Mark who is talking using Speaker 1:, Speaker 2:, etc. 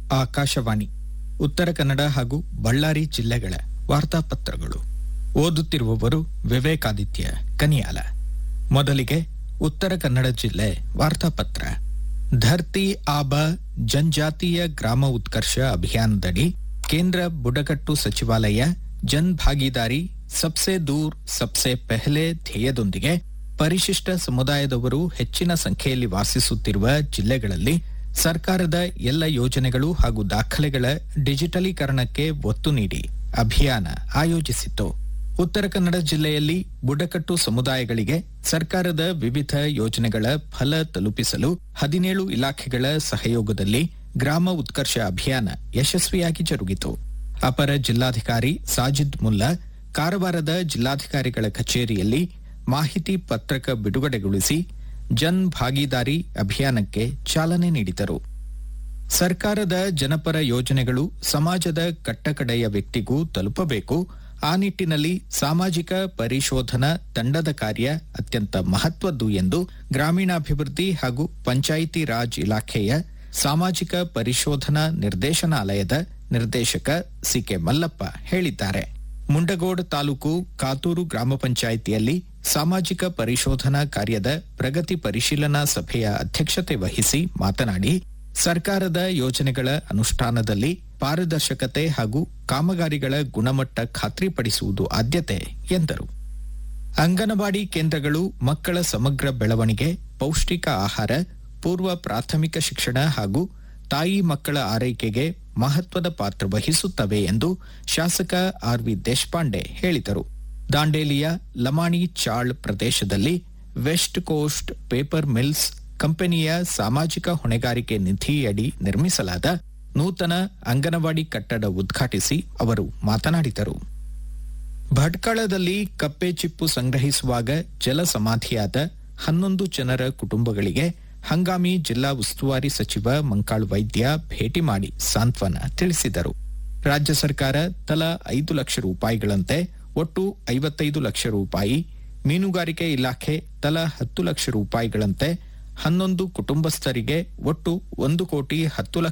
Speaker 1: ಆಕಾಶವಾಣಿ ಉತ್ತರ ಕನ್ನಡ ಹಾಗೂ ಬಳ್ಳಾರಿ ಜಿಲ್ಲೆಗಳ ವಾರ್ತಾಪತ್ರಗಳು ಓದುತ್ತಿರುವವರು ವಿವೇಕಾದಿತ್ಯ ಕನಿಯಾಲ ಮೊದಲಿಗೆ ಉತ್ತರ ಕನ್ನಡ ಜಿಲ್ಲೆ ವಾರ್ತಾಪತ್ರ ಧರ್ತಿ ಆಬ ಜನಜಾತೀಯ ಗ್ರಾಮ ಉತ್ಕರ್ಷ ಅಭಿಯಾನದಡಿ ಕೇಂದ್ರ ಬುಡಕಟ್ಟು ಸಚಿವಾಲಯ ಜನ್ ಭಾಗಿದಾರಿ ಸಬ್ಸೆ ದೂರ್ ಸಬ್ಸೆ ಪೆಹಲೆ ಧ್ಯೇಯದೊಂದಿಗೆ ಪರಿಶಿಷ್ಟ ಸಮುದಾಯದವರು ಹೆಚ್ಚಿನ ಸಂಖ್ಯೆಯಲ್ಲಿ ವಾಸಿಸುತ್ತಿರುವ ಜಿಲ್ಲೆಗಳಲ್ಲಿ ಸರ್ಕಾರದ ಎಲ್ಲ ಯೋಜನೆಗಳು ಹಾಗೂ ದಾಖಲೆಗಳ ಡಿಜಿಟಲೀಕರಣಕ್ಕೆ ಒತ್ತು ನೀಡಿ ಅಭಿಯಾನ ಆಯೋಜಿಸಿತ್ತು ಉತ್ತರ ಕನ್ನಡ ಜಿಲ್ಲೆಯಲ್ಲಿ ಬುಡಕಟ್ಟು ಸಮುದಾಯಗಳಿಗೆ ಸರ್ಕಾರದ ವಿವಿಧ ಯೋಜನೆಗಳ ಫಲ ತಲುಪಿಸಲು ಹದಿನೇಳು ಇಲಾಖೆಗಳ ಸಹಯೋಗದಲ್ಲಿ ಗ್ರಾಮ ಉತ್ಕರ್ಷ ಅಭಿಯಾನ ಯಶಸ್ವಿಯಾಗಿ ಜರುಗಿತು ಅಪರ ಜಿಲ್ಲಾಧಿಕಾರಿ ಸಾಜಿದ್ ಮುಲ್ಲಾ ಕಾರವಾರದ ಜಿಲ್ಲಾಧಿಕಾರಿಗಳ ಕಚೇರಿಯಲ್ಲಿ ಮಾಹಿತಿ ಪತ್ರಕ ಬಿಡುಗಡೆಗೊಳಿಸಿ ಜನ್ ಭಾಗಿದಾರಿ ಅಭಿಯಾನಕ್ಕೆ ಚಾಲನೆ ನೀಡಿದರು ಸರ್ಕಾರದ ಜನಪರ ಯೋಜನೆಗಳು ಸಮಾಜದ ಕಟ್ಟಕಡೆಯ ವ್ಯಕ್ತಿಗೂ ತಲುಪಬೇಕು ಆ ನಿಟ್ಟಿನಲ್ಲಿ ಸಾಮಾಜಿಕ ಪರಿಶೋಧನಾ ತಂಡದ ಕಾರ್ಯ ಅತ್ಯಂತ ಮಹತ್ವದ್ದು ಎಂದು ಗ್ರಾಮೀಣಾಭಿವೃದ್ಧಿ ಹಾಗೂ ಪಂಚಾಯಿತಿ ರಾಜ್ ಇಲಾಖೆಯ ಸಾಮಾಜಿಕ ಪರಿಶೋಧನಾ ನಿರ್ದೇಶನಾಲಯದ ನಿರ್ದೇಶಕ ಸಿಕೆ ಮಲ್ಲಪ್ಪ ಹೇಳಿದ್ದಾರೆ ಮುಂಡಗೋಡ್ ತಾಲೂಕು ಕಾತೂರು ಗ್ರಾಮ ಪಂಚಾಯಿತಿಯಲ್ಲಿ ಸಾಮಾಜಿಕ ಪರಿಶೋಧನಾ ಕಾರ್ಯದ ಪ್ರಗತಿ ಪರಿಶೀಲನಾ ಸಭೆಯ ಅಧ್ಯಕ್ಷತೆ ವಹಿಸಿ ಮಾತನಾಡಿ ಸರ್ಕಾರದ ಯೋಜನೆಗಳ ಅನುಷ್ಠಾನದಲ್ಲಿ ಪಾರದರ್ಶಕತೆ ಹಾಗೂ ಕಾಮಗಾರಿಗಳ ಗುಣಮಟ್ಟ ಖಾತ್ರಿಪಡಿಸುವುದು ಆದ್ಯತೆ ಎಂದರು ಅಂಗನವಾಡಿ ಕೇಂದ್ರಗಳು ಮಕ್ಕಳ ಸಮಗ್ರ ಬೆಳವಣಿಗೆ ಪೌಷ್ಟಿಕ ಆಹಾರ ಪೂರ್ವ ಪ್ರಾಥಮಿಕ ಶಿಕ್ಷಣ ಹಾಗೂ ತಾಯಿ ಮಕ್ಕಳ ಆರೈಕೆಗೆ ಮಹತ್ವದ ಪಾತ್ರ ವಹಿಸುತ್ತವೆ ಎಂದು ಶಾಸಕ ಆರ್ವಿ ದೇಶಪಾಂಡೆ ಹೇಳಿದರು ದಾಂಡೇಲಿಯ ಲಮಾಣಿ ಚಾಳ್ ಪ್ರದೇಶದಲ್ಲಿ ವೆಸ್ಟ್ ಕೋಸ್ಟ್ ಪೇಪರ್ ಮಿಲ್ಸ್ ಕಂಪನಿಯ ಸಾಮಾಜಿಕ ಹೊಣೆಗಾರಿಕೆ ನಿಧಿಯಡಿ ನಿರ್ಮಿಸಲಾದ ನೂತನ ಅಂಗನವಾಡಿ ಕಟ್ಟಡ ಉದ್ಘಾಟಿಸಿ ಅವರು ಮಾತನಾಡಿದರು ಭಟ್ಕಳದಲ್ಲಿ ಕಪ್ಪೆ ಚಿಪ್ಪು ಸಂಗ್ರಹಿಸುವಾಗ ಜಲ ಸಮಾಧಿಯಾದ ಹನ್ನೊಂದು ಜನರ ಕುಟುಂಬಗಳಿಗೆ ಹಂಗಾಮಿ ಜಿಲ್ಲಾ ಉಸ್ತುವಾರಿ ಸಚಿವ ಮಂಕಾಳ್ ವೈದ್ಯ ಭೇಟಿ ಮಾಡಿ ಸಾಂತ್ವನ ತಿಳಿಸಿದರು ರಾಜ್ಯ ಸರ್ಕಾರ ತಲಾ ಐದು ಲಕ್ಷ ರೂಪಾಯಿಗಳಂತೆ ಒಟ್ಟು ಐವತ್ತೈದು ಲಕ್ಷ ರೂಪಾಯಿ ಮೀನುಗಾರಿಕೆ ಇಲಾಖೆ ತಲಾ ಹತ್ತು ಲಕ್ಷ ರೂಪಾಯಿಗಳಂತೆ ಹನ್ನೊಂದು ಕುಟುಂಬಸ್ಥರಿಗೆ ಒಟ್ಟು ಒಂದು ಕೋಟಿ ಹತ್ತು ಲಕ್ಷ